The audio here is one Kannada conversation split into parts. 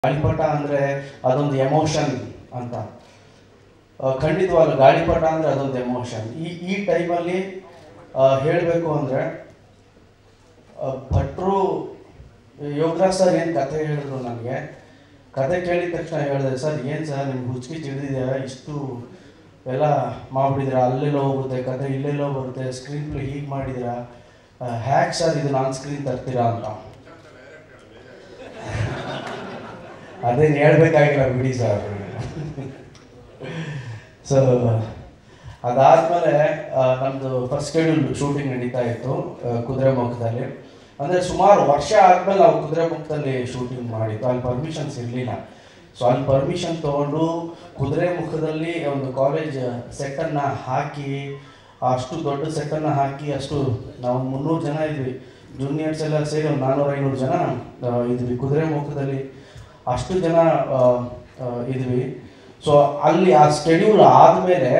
ಗಾಳಿಪಟ ಅಂದರೆ ಅದೊಂದು ಎಮೋಷನ್ ಅಂತ ಆ, ಖಂಡಿತವಾಗ್ಲೂ ಗಾಳಿಪಟ ಅಂದರೆ ಅದೊಂದು ಎಮೋಷನ್ ಈ ಈ ಟೈಮಲ್ಲಿ ಹೇಳಬೇಕು ಅಂದರೆ ಭಟ್ರು ಯೋಗರಾಜ್ ಸರ್ ಏನು ಕತೆ ಹೇಳಿದ್ರು ನನಗೆ ಕತೆ ಕೇಳಿದ ತಕ್ಷಣ ಹೇಳಿದೆ ಸರ್ ಏನು ಸರ್ ನಿಮ್ಗೆ ಹುಚ್ಚಿಗೆ ತಿಳಿದಿದೆ ಇಷ್ಟು ಎಲ್ಲ ಮಾಡ್ಬಿಟ್ಟಿದ್ದೀರಾ ಅಲ್ಲೆಲ್ಲೋ ಹೋಗುತ್ತೆ ಕತೆ ಇಲ್ಲೆಲ್ಲೋ ಬರುತ್ತೆ ಸ್ಕ್ರೀನ್ ಪ್ಲೇ ಹೀಗೆ ಮಾಡಿದ್ದೀರಾ ಹ್ಯಾಕ್ ಸರ್ ಇದು ನಾನ್ ಸ್ಕ್ರೀನ್ ತರ್ತೀರಾ ಅಂತ ಅದೇನು ಹೇಳ್ಬೇಕಾಗಿಲ್ಲ ಬಿಡಿ ಸರ್ ಸೊ ಅದಾದಮೇಲೆ ನಮ್ಮದು ಫಸ್ಟ್ ಶೆಡ್ಯೂಲ್ ಶೂಟಿಂಗ್ ನಡೀತಾ ಇತ್ತು ಆ, ಕುದುರೆಮುಖದಲ್ಲಿ ಅಂದರೆ ಸುಮಾರು ವರ್ಷ ಆದಮೇಲೆ ನಾವು ಕುದುರೆಮುಖದಲ್ಲಿ ಶೂಟಿಂಗ್ ಮಾಡಿದ್ದು ಅಲ್ಲಿ ಪರ್ಮಿಷನ್ಸ್ ಇರಲಿಲ್ಲ ಸೊ ಅಲ್ಲಿ ಪರ್ಮಿಷನ್ ತೊಗೊಂಡು ಕುದುರೆಮುಖದಲ್ಲಿ ಒಂದು ಕಾಲೇಜ್ ಸೆಟ್ಟನ್ನು ಹಾಕಿ ಅಷ್ಟು ದೊಡ್ಡ ಸೆಟ್ಟನ್ನು ಹಾಕಿ ಅಷ್ಟು ನಾವು ಮುನ್ನೂರು ಜನ ಇದ್ವಿ ಜೂನಿಯರ್ಸ್ ಎಲ್ಲ ಸೇರಿ ಒಂದು ನಾನ್ನೂರು ಐನೂರು ಜನ ಆ, ಇದ್ವಿ ಕುದುರೆಮುಖದಲ್ಲಿ ಅಷ್ಟು ಜನ ಆ, ಆ, ಇದ್ವಿ ಸೊ ಅಲ್ಲಿ ಆ ಸ್ಕೆಡ್ಯೂಲ್ ಆದಮೇಲೆ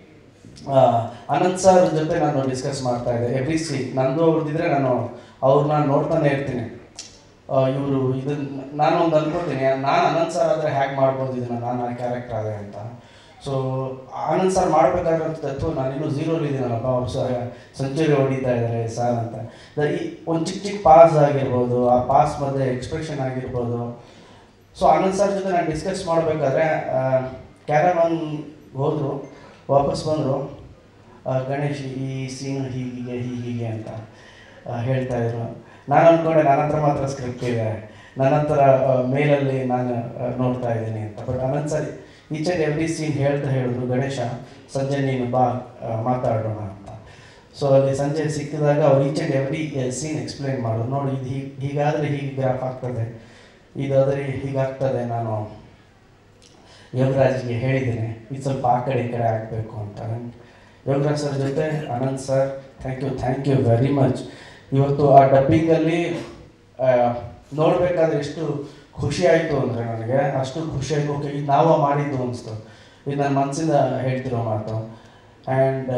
ಅನಂತ್ ಸರ್ ಜೊತೆ ನಾನು ಡಿಸ್ಕಸ್ ಮಾಡ್ತಾ ಇದ್ದೆ ಎವ್ರಿ ಸಿ ನಂದು ಅವ್ರದ್ದಿದ್ರೆ ನಾನು ಅವ್ರನ್ನ ನೋಡ್ತಾನೆ ಇರ್ತೀನಿ ಇವರು ಇದನ್ನ ನಾನು ಒಂದು ಅನ್ಕೋತೀನಿ ನಾನು ಅನಂತ್ ಸರ್ ಆದರೆ ಹ್ಯಾಕ್ ಮಾಡ್ಬೋದು ಇದನ್ನ ನಾನು ಆ ಕ್ಯಾರೆಕ್ಟರ್ ಆದೆ ಅಂತ ಸೊ ಆನಂದ್ ಸರ್ ಮಾಡ್ಬೇಕಾಗಿರೋಂಥದ್ದು ನಾನು ಇನ್ನೂ ಝೀರೋಲಿ ಇದ್ದೀನಲ್ಲಪ್ಪ ಅವ್ರು ಸರ್ ಸೆಂಚುರಿ ಹೊಡಿತಾ ಇದ್ದಾರೆ ಸರ್ ಅಂತ ದ- ಈ ಒಂದು ಚಿಕ್ಕ ಚಿಕ್ಕ ಪಾಸ್ ಆಗಿರ್ಬೋದು ಆ ಪಾಸ್ ಮಧ್ಯೆ ಎಕ್ಸ್ಪ್ರೆಷನ್ ಆಗಿರ್ಬೋದು ಸೊ ಆನಂದ್ ಸರ್ ಜೊತೆ ನಾನು ಡಿಸ್ಕಸ್ ಮಾಡಬೇಕಾದ್ರೆ ಕ್ಯಾರವಾನ್ ಹೋದರು ವಾಪಸ್ ಬಂದರು ಗಣೇಶ್ ಈ ಸೀನ್ ಹೀಗೆ ಹೀಗೆ ಅಂತ ಆ, ಹೇಳ್ತಾ ಇದ್ರು ನಾನು ಅಂದ್ಕೊಂಡೆ ನನ್ನ ಹತ್ರ ಮಾತ್ರ ಸ್ಕ್ರಿಪ್ಟ್ ಇದೆ ನನ್ನ ಹತ್ರ ಮೇಲಲ್ಲಿ ನಾನು ಆ, ನೋಡ್ತಾ ಇದ್ದೀನಿ ಅಂತ but Ananth sir each and every scene ಹೇಳ್ತಾ ಹೇಳಿದ್ರು ಗಣೇಶ ಸಂಜೆ ನೀನು ಬಾ ಆ, ಮಾತಾಡೋಣ ಅಂತ ಸೊ ಅಲ್ಲಿ ಸಂಜೆ ಸಿಕ್ಕಿದಾಗ ಅವ್ರು each and every scene explain ಮಾಡೋದು ನೋಡಿ ಇದು ಹೀಗೆ ಹೀಗಾದರೆ ಹೀಗೆ ಗ್ರಾಫ್ ಆಗ್ತದೆ ಇದಾದರೆ ಹೀಗಾಗ್ತದೆ ನಾನು ಯೋಗರಾಜ್ಗೆ ಹೇಳಿದ್ದೇನೆ ಇದು ಸ್ವಲ್ಪ ಆ ಕಡೆ ಈ ಕಡೆ ಆಗಬೇಕು ಅಂತ ಯೋಗರಾಜ್ ಸರ್ ಜೊತೆ Anand sir thank you thank you very much ಇವತ್ತು ಆ ಡಬ್ಬಿಂಗಲ್ಲಿ ನೋಡಬೇಕಾದ್ರೆ ಎಷ್ಟು ಖುಷಿ ಆಯಿತು ಅಂದರೆ ನನಗೆ ಅಷ್ಟು ಖುಷಿ ಆಯಿತು ಓಕೆ ಇದು ನಾವ ಮಾಡಿದ್ದು ಅನಿಸ್ತು ಇದು ನನ್ನ ಮನಸ್ಸಿಂದ ಹೇಳ್ತಿರೋ ಮಾತು ಆ್ಯಂಡ್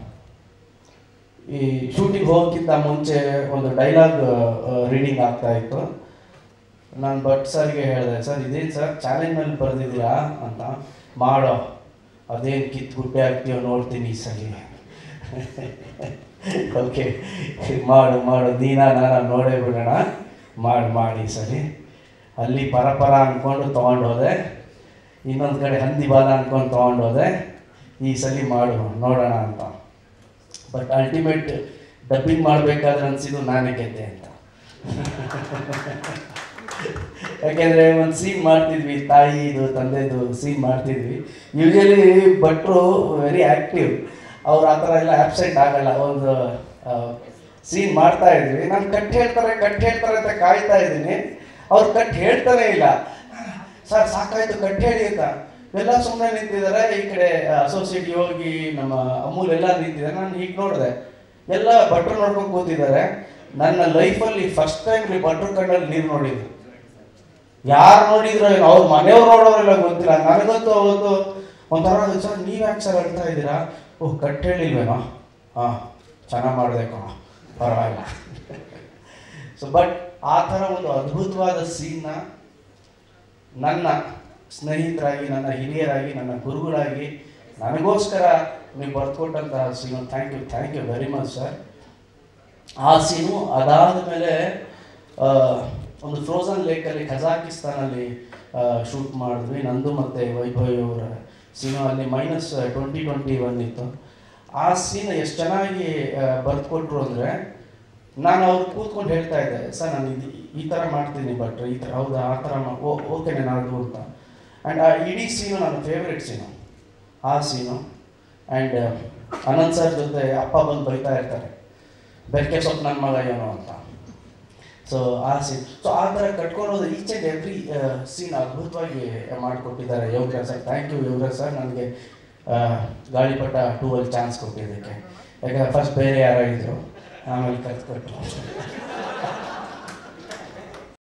ಈ ಶೂಟಿಂಗ್ ಹೋಗೋಕ್ಕಿಂತ ಮುಂಚೆ ಒಂದು ಡೈಲಾಗ್ ರೀಡಿಂಗ್ ಆಗ್ತಾ ಇತ್ತು ನಾನು ಭಟ್ ಸರ್ಗೆ ಹೇಳಿದೆ ಸರ್ ಇದೇನು ಸರ್ ಚಾಲೆಂಜ್ನಲ್ಲಿ ಬರೆದಿದ್ದೀರಾ ಅಂತ ಮಾಡೋ ಅದೇನು ಕಿತ್ತು ಗುಡ್ಡೆ ಹಾಕ್ತೀವೋ ನೋಡ್ತೀನಿ ಈ ಸಲ ಓಕೆ ಮಾಡು ಮಾಡು ನೀನ ನಾನು ನೋಡೇ ಬಿಡೋಣ ಮಾಡಿ ಮಾಡಿ ಈ ಸಲ ಅಲ್ಲಿ ಪರಪರ ಅಂದ್ಕೊಂಡು ತೊಗೊಂಡು ಹೋದೆ ಇನ್ನೊಂದು ಕಡೆ ಹಂದಿ ಬಾಲ ಅಂದ್ಕೊಂಡು ತೊಗೊಂಡು ಹೋದೆ ಈ ಸಲ ಮಾಡು ನೋಡೋಣ ಅಂತ ಬಟ್ ಅಲ್ಟಿಮೇಟ್ ಡಬ್ಬಿಂಗ್ ಮಾಡಬೇಕಾದ್ರೆ ಅನಿಸಿದ್ದು ನಾನೇ ಗೆದ್ದೆ ಅಂತ ಯಾಕೆಂದರೆ ಒಂದು ಸೀನ್ ಮಾಡ್ತಿದ್ವಿ ತಾಯಿದು ತಂದೆದು ಸೀನ್ ಮಾಡ್ತಿದ್ವಿ ಯೂಶಲಿ ಭಟ್ರು ವೆರಿ ಆ್ಯಕ್ಟಿವ್ ಅವ್ರು ಆ ಥರ ಎಲ್ಲ ಆಬ್ಸೆಂಟ್ ಆಗಲ್ಲ ಒಂದು ಸೀನ್ ಮಾಡ್ತಾ ಇದ್ವಿ ನಾನು ಕಟ್ ಹೇಳ್ತಾರೆ ಕಟ್ ಹೇಳ್ತಾರೆ ಅಂತ ಕಾಯ್ತಾ ಇದ್ದೀನಿ ಅವ್ರು ಕಟ್ ಹೇಳ್ತಾನೆ ಇಲ್ಲ ಸರ್ ಸಾಕಾಯ್ತು ಕಟ್ ಹೇಳಿ ಅಂತ ಎಲ್ಲ ಸುಮ್ಮನೆ ನಿಂತಿದ್ದಾರೆ ಈ ಕಡೆ ಅಸೋಸಿಯೇಟ್ ಯೋಗಿ ನಮ್ಮ ಅಮೂಲ್ ಎಲ್ಲ ನಿಂತಿದ್ದಾರೆ ನಾನು ಹೀಗೆ ನೋಡಿದೆ ಎಲ್ಲ ಭಟ್ರು ನೋಡ್ಕೊಂಡು ಕೂತಿದ್ದಾರೆ ನನ್ನ ಲೈಫಲ್ಲಿ ಫಸ್ಟ್ ಟೈಮ್ ರೀ ಭಟ್ರು ಕಣ್ಣಲ್ಲಿ ನೀರು ನೋಡಿದ್ದು ಯಾರು ನೋಡಿದ್ರು ಏನೋ ಅವ್ರ ಮನೆಯವ್ರು ನೋಡೋರೆಲ್ಲ ಗೊತ್ತಿಲ್ಲ ನನಗಂತೂ ಅವತ್ತು ಒಂಥರ ಸರ್ ನೀವು ಯಾಕೆ ಸರ್ ಹೇಳ್ತಾ ಇದ್ದೀರಾ ಓಹ್ ಕಟ್ ಹೇಳಿಲ್ವೇನೋ ಹಾಂ ಚೆನ್ನಾಗಿ ಮಾಡಿದೆ ಕಣ ಪರವಾಗಿಲ್ಲ ಸೊ ಬಟ್ ಆ ಥರ ಒಂದು ಅದ್ಭುತವಾದ ಸೀನ್ನ ನನ್ನ ಸ್ನೇಹಿತರಾಗಿ ನನ್ನ ಹಿರಿಯರಾಗಿ ನನ್ನ ಗುರುಗಳಾಗಿ ನನಗೋಸ್ಕರ ನೀವು ಬರ್ಕೊಟ್ಟಂತಹ scene thank you thank you very much sir ಆ ಸೀನು ಅದಾದ ಮೇಲೆ ಒಂದು ಫ್ರೋಸನ್ ಲೇಕಲ್ಲಿ ಕಜಾಕಿಸ್ತಾನಲ್ಲಿ ಶೂಟ್ ಮಾಡಿದ್ವಿ ನಂದು ಮತ್ತು ವೈಭವ್ ಅವರ ಸೀನು ಅಲ್ಲಿ ಮೈನಸ್ ಟ್ವೆಂಟಿ ಟ್ವೆಂಟಿ ಒನ್ ಇತ್ತು ಆ ಸೀನ್ ಎಷ್ಟು ಚೆನ್ನಾಗಿ ಬರೆದುಕೊಟ್ರು ಅಂದರೆ ನಾನು ಅವ್ರು ಕೂತ್ಕೊಂಡು ಹೇಳ್ತಾ ಇದ್ದೆ ಸರ್ ನಾನು ಇದು ಈ ಥರ ಮಾಡ್ತೀನಿ ಬಟ್ ಈ ಥರ ಹೌದಾ ಆ ಥರ ಮಾ ಓ ಓಕೆ ನಾನು ಅದು ಅಂತ ಆ್ಯಂಡ್ ಆ ಇಡೀ ಸೀನು ನನ್ನ ಫೇವ್ರೆಟ್ ಸೀನು ಆ ಸೀನು ಆ್ಯಂಡ್ ಅನಂತ್ ಸರ್ ಜೊತೆ ಅಪ್ಪ ಬಂದು ಬೈತಾ ಇರ್ತಾರೆ ಬೆಕ್ಕೆ ಸೊಪ್ಪು ನನ್ನ ಮಗ ಏನೋ ಅಂತ ಸೊ ಆ ಸೀನ್ ಸೊ ಆ ಥರ ಕಟ್ಕೊಳ್ಳೋದು ಈಚ್ ಆ್ಯಂಡ್ ಎವ್ರಿ ಸೀನ್ ಅದ್ಭುತವಾಗಿ ಮಾಡಿಕೊಟ್ಟಿದ್ದಾರೆ Yogaraj sir thank you Yogaraj sir ನನಗೆ ಗಾಳಿಪಟ ಟೂ ಅಲ್ಲಿ ಚಾನ್ಸ್ ಕೊಟ್ಟಿದ್ದಕ್ಕೆ ಯಾಕಂದ್ರೆ ಫಸ್ಟ್ ಬೇರೆ ಯಾರೋ ಇದ್ರು ಆಮೇಲೆ ಕಲ್ತ್ಕೊಟ್ಟು